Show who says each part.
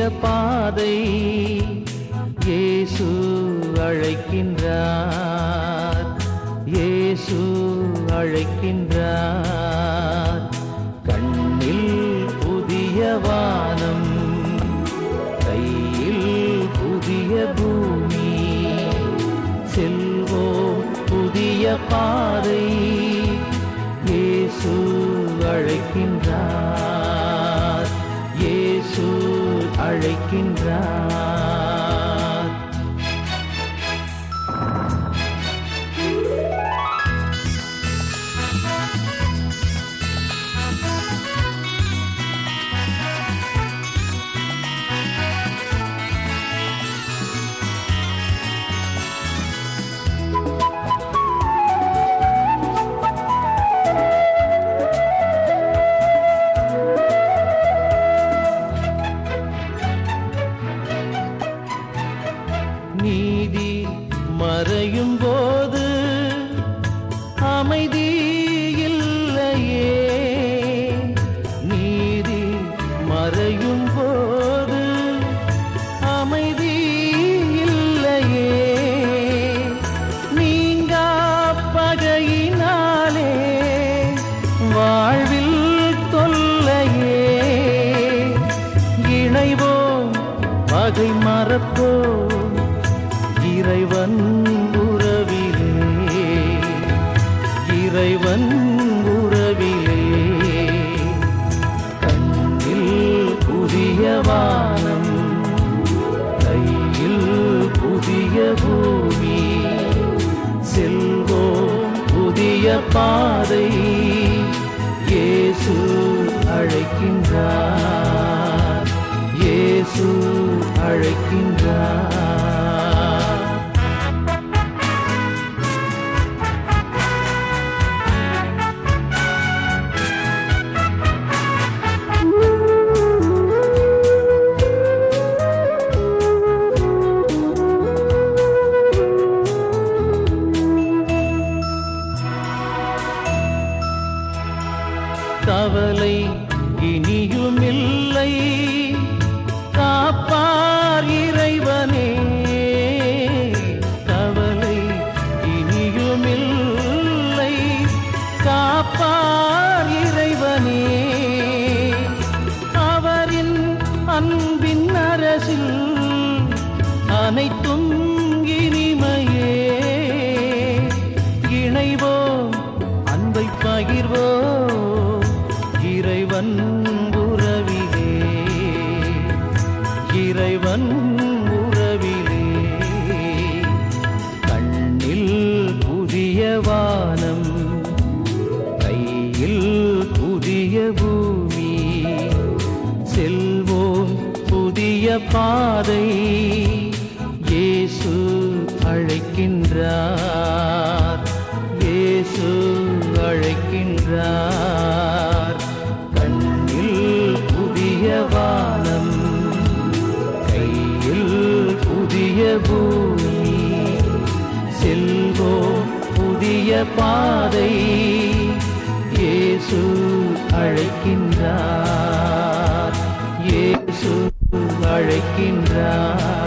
Speaker 1: பாதை இயேசு அழைக்கின்றார் இயேசு அழைக்கின்றார் கண்ணில் புதிய வானம் கையில் புதிய பூமி செல்வோம் புதிய பாதை இயேசு அழைக்கின்றார் இயேசு அழைக்கின்றார் நீதி மறையும் போது அமைதி இல்லையே நீதி மறையும் போது அமைதி இல்லையே நீங்கா பகையினாலே வாழ்வில் தொல்லையே இணைவோம் பகை மறப்போம் இறைவன் உறவிலே இறைவன் உறவிலே கண்ணில் புதிய வானம் கையில் புதிய பூமி செல்வோம் புதிய பாதை இயேசு அழைக்கின்றார் இயேசு அழைக்கின்றார் கவலை இனியுமில்லை காப்பார் இறைவனே கவலை இனியுமில்லை காப்பார் இறைவனே அவரின் அன்பின் அரசில் அனைத்தும் இனிமையே இணைவோம் அன்பை பகிர்வோம் இறைவன் உறவிலே இறைவன் உறவிலே கண்ணில் புதிய வானம் கையில் புதிய பூமி செல்வோம் புதிய பாதை இயேசு அழைக்கின்றார் இயேசு அழைக்கின்றார் கண்ணில் புதிய வானம் கையில் புதிய பூமி செல்வோம் புதிய பாதை இயேசு அழைக்கின்றார் இயேசு அழைக்கின்றார்